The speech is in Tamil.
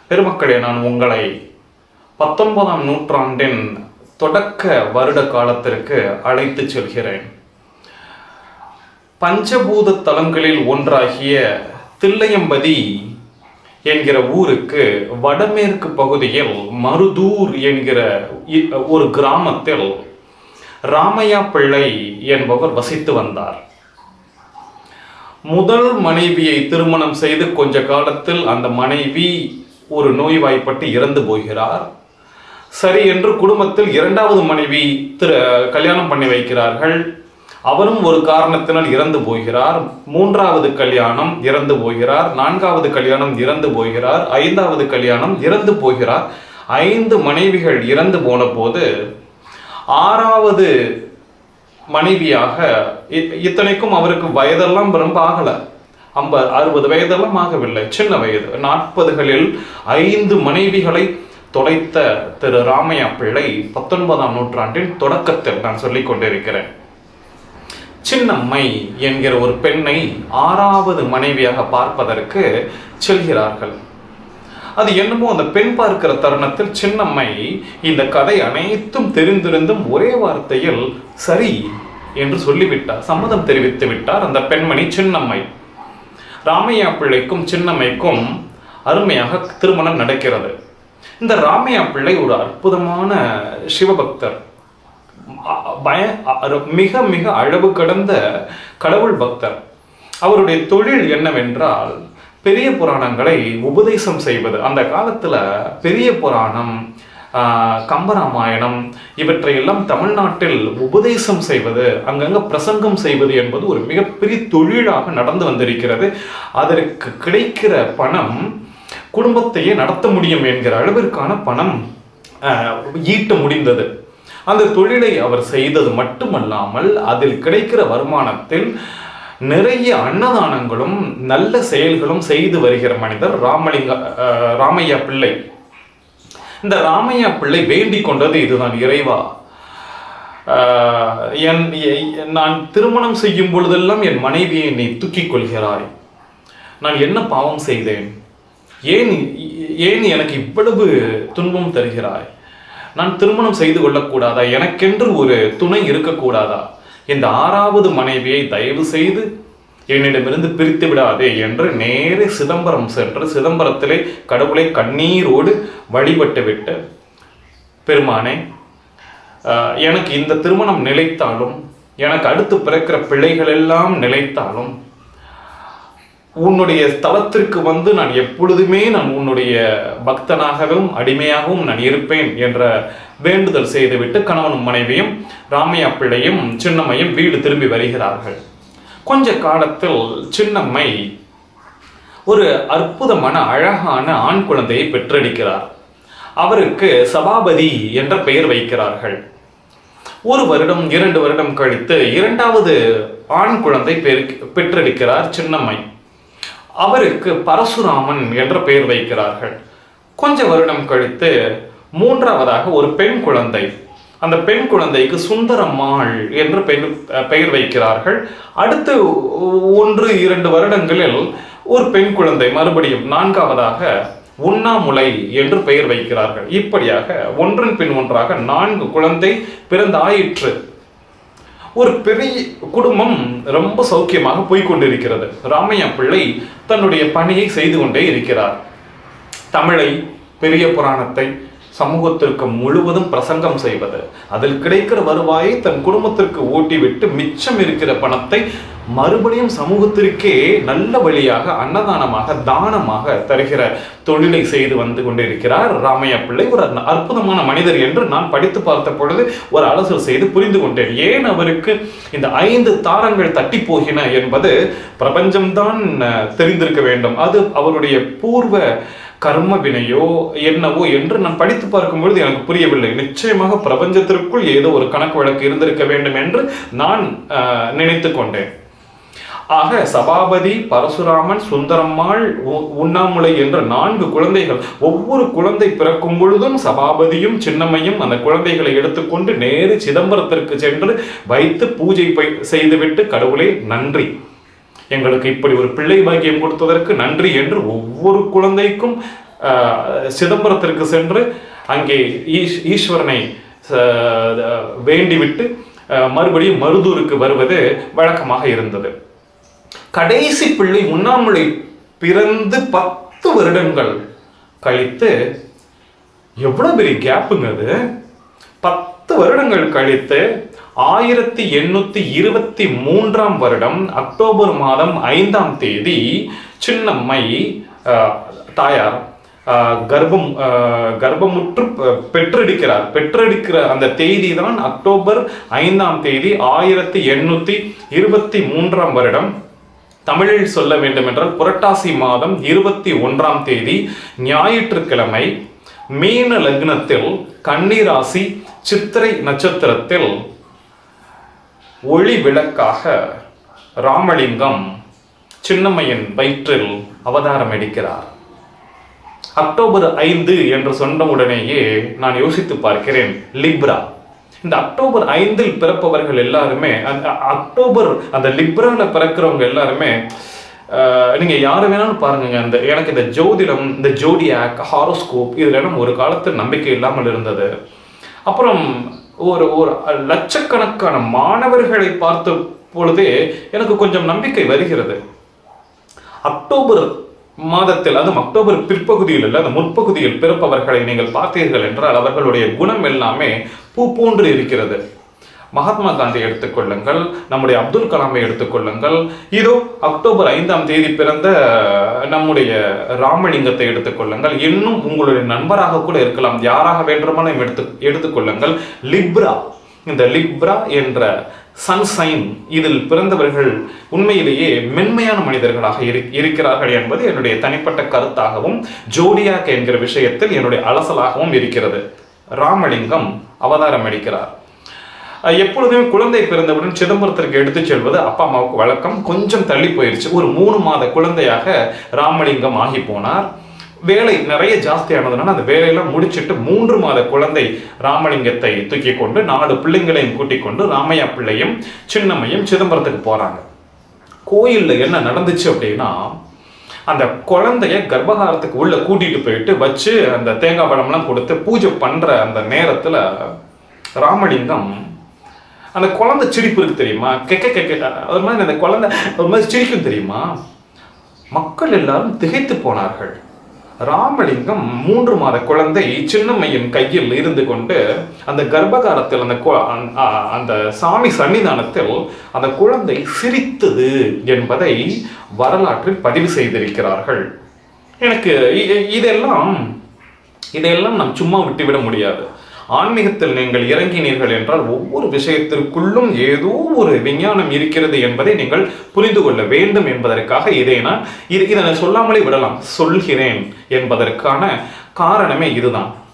பெருமக்களே நான் உங்களை பத்தொன்பதாம் நூற்றாண்டின் தொடக்க வருட காலத்திற்கு அழைத்து செல்கிறேன் பஞ்சபூத தலங்களில் ஒன்றாகிய தில்லையம்பதி என்கிற ஊருக்கு வடமேற்கு பகுதியில் மருதூர் என்கிற இ- ஒரு கிராமத்தில் ராமையா பிள்ளை என்பவர் வசித்து வந்தார் முதல் மனைவியை திருமணம் செய்து கொஞ்ச காலத்தில் அந்த மனைவி ஒரு நோய்வாய்ப்பட்டு இறந்து போகிறார் சரி என்று குடும்பத்தில் இரண்டாவது மனைவி திரு கல்யாணம் பண்ணி வைக்கிறார்கள் அவரும் ஒரு காரணத்தினால் இறந்து போகிறார் மூன்றாவது கல்யாணம் இறந்து போகிறார் நான்காவது கல்யாணம் இறந்து போகிறார் ஐந்தாவது கல்யாணம் இறந்து போகிறார் ஐந்து மனைவிகள் இறந்து போன போது ஆறாவது மனைவியாக இ- இத்தனைக்கும் அவருக்கு வயதெல்லாம் ரொம்ப ஆகல ஐம்பது அறுபது வயதெல்லாம் ஆகவில்லை சின்ன வயது நாற்பதுகளில் ஐந்து மனைவிகளை தொலைத்த திரு ராமையா பிள்ளை பத்தொன்பதாம் நூற்றாண்டின் தொடக்கத்தில் நான் சொல்லிக் கொண்டிருக்கிறேன் சின்னம்மை என்கிற ஒரு பெண்ணை ஆறாவது மனைவியாக பார்ப்பதற்கு செல்கிறார்கள் அது என்னமோ அந்த பெண் பார்க்கிற தருணத்தில் சின்னம்மை இந்த கதை அனைத்தும் தெரிந்திருந்தும் ஒரே வார்த்தையில் சரி என்று சொல்லிவிட்டார் சம்மதம் தெரிவித்து விட்டார் அந்த பெண்மணி சின்னம்மை ராமையா பிள்ளைக்கும் சின்னம்மைக்கும் அருமையாக திருமணம் நடக்கிறது இந்த ராமையா பிள்ளை ஒரு அற்புதமான சிவபக்தர் அ- பய அ- மிக மிக அளவு கடந்த கடவுள் பக்தர் அவருடைய தொழில் என்னவென்றால் பெரிய புராணங்களை உபதேசம் செய்வது அந்த காலத்துல பெரிய புராணம் ஆ, கம்பராமாயணம் இவற்றையெல்லாம் தமிழ்நாட்டில் உபதேசம் செய்வது அங்கங்க பிரசங்கம் செய்வது என்பது ஒரு மிகப்பெரிய தொழிலாக நடந்து வந்திருக்கிறது அதற்கு கிடைக்கிற பணம் குடும்பத்தையே நடத்த முடியும் என்கிற அளவிற்கான பணம் ஆ, ஈட்ட முடிந்தது அந்த தொழிலை அவர் செய்தது மட்டுமல்லாமல் அதில் கிடைக்கிற வருமானத்தில் நிறைய அன்னதானங்களும் நல்ல செயல்களும் செய்து வருகிற மனிதர் ராமலிங்க அஹ், ராமையா பிள்ளை இந்த ராமையா பிள்ளை வேண்டிக் கொண்டது இதுதான் இறைவா ஆஹ், என் எ- நான் திருமணம் செய்யும் பொழுதெல்லாம் என் மனைவியை நீ தூக்கிக் கொள்கிறாய் நான் என்ன பாவம் செய்தேன் ஏன் ஏன் எனக்கு இவ்வளவு துன்பம் தருகிறாய் நான் திருமணம் செய்து கொள்ளக்கூடாதா எனக்கென்று ஒரு துணை இருக்கக்கூடாதா இந்த ஆறாவது மனைவியை தயவு செய்து என்னிடமிருந்து பிரித்து விடாதே என்று நேரே சிதம்பரம் சென்று சிதம்பரத்திலே கடவுளை கண்ணீரோடு வழிபட்டு விட்டு பெருமானே ஆஹ், எனக்கு இந்த திருமணம் நிலைத்தாலும் எனக்கு அடுத்து பிறக்கிற பிள்ளைகள் எல்லாம் நிலைத்தாலும் உன்னுடைய ஸ்தலத்திற்கு வந்து நான் எப்பொழுதுமே நான் உன்னுடைய பக்தனாகவும் அடிமையாகவும் நான் இருப்பேன் என்ற வேண்டுதல் செய்துவிட்டு கணவனும் மனைவியும் ராமையா பிள்ளையும் சின்னம்மையும் வீடு திரும்பி வருகிறார்கள் கொஞ்ச காலத்தில் சின்னம்மை ஒரு அற்புதமான அழகான ஆண் குழந்தையை பெற்றெடுக்கிறார் அவருக்கு சபாபதி என்ற பெயர் வைக்கிறார்கள் ஒரு வருடம் இரண்டு வருடம் கழித்து இரண்டாவது ஆண் குழந்தை பெரு- பெற்றெடுக்கிறார் சின்னம்மை அவருக்கு பரசுராமன் என்ற பெயர் வைக்கிறார்கள் கொஞ்ச வருடம் கழித்து மூன்றாவதாக ஒரு பெண் குழந்தை அந்த பெண் குழந்தைக்கு சுந்தரம்மாள் என்று பெயர் பெயர் வைக்கிறார்கள் அடுத்து ஒன்று இரண்டு வருடங்களில் ஒரு பெண் குழந்தை மறுபடியும் நான்காவதாக உண்ணாமுலை என்று பெயர் வைக்கிறார்கள் இப்படியாக ஒன்றன் பின் ஒன்றாக நான்கு குழந்தை பிறந்தாயிற்று ஒரு பெரிய குடும்பம் ரொம்ப சௌக்கியமாக போய்க்கொண்டிருக்கிறது ராமையா பிள்ளை தன்னுடைய பணியை செய்து கொண்டே இருக்கிறார் தமிழை பெரிய புராணத்தை சமூகத்திற்கு முழுவதும் பிரசங்கம் செய்வது அதில் கிடைக்கிற வருவாயை தன் குடும்பத்திற்கு ஓட்டிவிட்டு மிச்சம் இருக்கிற பணத்தை மறுபடியும் சமூகத்திற்கே நல்ல வழியாக அன்னதானமாக தானமாக தருகிற தொழிலை செய்து வந்து கொண்டிருக்கிறார் ராமையா பிள்ளை ஒரு அற்ப- அற்புதமான மனிதர் என்று நான் படித்து பார்த்த பொழுது ஒரு அலசல் செய்து புரிந்து கொண்டேன் ஏன் அவருக்கு இந்த ஐந்து தாரங்கள் தட்டி போகின என்பது பிரபஞ்சம்தான் அஹ், தெரிந்திருக்க வேண்டும் அது அவருடைய பூர்வ கர்ம வினையோ என்னவோ என்று நான் படித்து பார்க்கும் பொழுது எனக்கு புரியவில்லை நிச்சயமாக பிரபஞ்சத்திற்குள் ஏதோ ஒரு கணக்கு வழக்கு இருந்திருக்க வேண்டும் என்று நான் அஹ், நினைத்து கொண்டேன் ஆக சபாபதி பரசுராமன் சுந்தரம்மாள் உ- உண்ணாமுலை என்ற நான்கு குழந்தைகள் ஒவ்வொரு குழந்தை பிறக்கும் பொழுதும் சபாபதியும் சின்னம்மையும் அந்த குழந்தைகளை எடுத்துக்கொண்டு நேரு சிதம்பரத்திற்கு சென்று வைத்து பூஜை பை- செய்துவிட்டு கடவுளே நன்றி எங்களுக்கு இப்படி ஒரு பிள்ளை பாக்கியம் கொடுத்ததற்கு நன்றி என்று ஒவ்வொரு குழந்தைக்கும் அஹ், சிதம்பரத்திற்கு சென்று அங்கே ஈஸ் ஈஸ்வரனை அஹ், வேண்டிவிட்டு அஹ், மறுபடியும் மருதூருக்கு வருவது வழக்கமாக இருந்தது கடைசி பிள்ளை உண்ணாமலை பிறந்து பத்து வருடங்கள் கழித்து எவ்வளவு பெரிய கேப்புங்க அது பத்து வருடங்கள் கழித்து ஆயிரத்தி எண்ணூத்தி இருபத்தி மூன்றாம் வருடம் அக்டோபர் மாதம் ஐந்தாம் தேதி சின்னம்மை அஹ், தாயார் அஹ், கர்ப்பம் அஹ், கர்ப்பமுற்று பெ- பெற்றெடுக்கிறார் பெற்றெடுக்கிற அந்த தேதி தான் அக்டோபர் ஐந்தாம் தேதி ஆயிரத்தி எண்ணூத்தி இருபத்தி மூன்றாம் வருடம் தமிழில் சொல்ல வேண்டுமென்றால் புரட்டாசி மாதம் இருபத்தி ஒன்றாம் தேதி ஞாயிற்றுக்கிழமை மீன லக்னத்தில் கன்னிராசி சித்திரை நட்சத்திரத்தில் ஒளி விளக்காக ராமலிங்கம் சின்னம்மையின் வயிற்றில் அவதாரம் எடுக்கிறார் அக்டோபர் ஐந்து என்று சொன்ன உடனேயே நான் யோசித்து பார்க்கிறேன் லிப்ரா இந்த அக்டோபர் ஐந்தில் பிறப்பவர்கள் எல்லாருமே அந்த அக்டோபர் அந்த லிப்ரால பிறக்கிறவங்க எல்லாருமே அஹ், நீங்க யாரு வேணாலும் பாருங்க அந்த எனக்கு இந்த ஜோதிடம் இந்த ஜோடியாக் ஹாரோஸ்கோப் இதுல எல்லாம் ஒரு காலத்தில் நம்பிக்கை இல்லாமல் இருந்தது அப்புறம் ஒரு ஒரு லட்சக்கணக்கான மாணவர்களை பார்த்த பொழுதே எனக்கு கொஞ்சம் நம்பிக்கை வருகிறது அக்டோபர் மாதத்தில் அதுவும் அக்டோபர் பிற்பகுதியில் அல்ல அந்த முற்பகுதியில் பிறப்பவர்களை நீங்கள் பார்த்தீர்கள் என்றால் அவர்களுடைய குணம் எல்லாமே பூ போன்று இருக்கிறது மகாத்மா காந்தி எடுத்துக்கொள்ளுங்கள் நம்முடைய அப்துல் கலாமை எடுத்துக்கொள்ளுங்கள் இதோ அக்டோபர் ஐந்தாம் தேதி பிறந்த நம்முடைய ராமலிங்கத்தை எடுத்துக்கொள்ளுங்கள் இன்னும் உங்களுடைய நண்பராக கூட இருக்கலாம் யாராக வேண்டுமானாலும் எடுத்து எடுத்துக்கொள்ளுங்கள் லிப்ரா இந்த லிப்ரா என்ற சன்சைன் இதில் பிறந்தவர்கள் உண்மையிலேயே மென்மையான மனிதர்களாக இரு- இருக்கிறார்கள் என்பது என்னுடைய தனிப்பட்ட கருத்தாகவும் ஜோடியாக் என்கிற விஷயத்தில் என்னுடைய அலசலாகவும் இருக்கிறது ராமலிங்கம் அவதாரம் எடுக்கிறார் அஹ் எப்பொழுதுமே குழந்தை பிறந்தவுடன் சிதம்பரத்திற்கு எடுத்துச் செல்வது அப்பா அம்மாவுக்கு வழக்கம் கொஞ்சம் தள்ளி போயிருச்சு ஒரு மூணு மாத குழந்தையாக ராமலிங்கம் ஆகி போனார் வேலை நிறைய ஜாஸ்தியானதுனால அந்த வேலையெல்லாம் முடிச்சிட்டு மூன்று மாத குழந்தை ராமலிங்கத்தை தூக்கி கொண்டு நாலு பிள்ளைங்களையும் கூட்டிக் கொண்டு ராமையா பிள்ளையும் சின்னம்மையும் சிதம்பரத்துக்கு போறாங்க கோயில்ல என்ன நடந்துச்சு அப்படின்னா அந்த குழந்தைய கர்ப்பகாரத்துக்கு உள்ள கூட்டிட்டு போயிட்டு வச்சு அந்த தேங்காய் பழம்லாம் கொடுத்து பூஜை பண்ற அந்த நேரத்துல ராமலிங்கம் அந்த குழந்தை சிரிப்பு இருக்கு தெரியுமா கெக்க கெக்க ஒரு மாதிரி அந்த குழந்தை ஒரு மாதிரி சிரிக்கும் தெரியுமா மக்கள் எல்லாரும் திகைத்து போனார்கள் ராமலிங்கம் மூன்று மாத குழந்தை சின்னம்மையின் கையில் இருந்து கொண்டு அந்த கர்ப்பகாரத்தில் அந்த கு- அந்த- அ- அந்த சாமி சன்னிதானத்தில் அந்த குழந்தை சிரித்தது என்பதை வரலாற்றில் பதிவு செய்திருக்கிறார்கள் எனக்கு இ- இ- இதெல்லாம் இதையெல்லாம் நாம் சும்மா விட்டுவிட முடியாது ஆன்மீகத்தில் நீங்கள் இறங்கினீர்கள் என்றால் ஒவ்வொரு விஷயத்திற்குள்ளும் ஏதோ ஒரு விஞ்ஞானம் இருக்கிறது என்பதை நீங்கள் புரிந்து கொள்ள வேண்டும் என்பதற்காக இதை நான் இது இதை நான் சொல்லாமலே விடலாம் சொல்கிறேன் என்பதற்கான காரணமே இதுதான்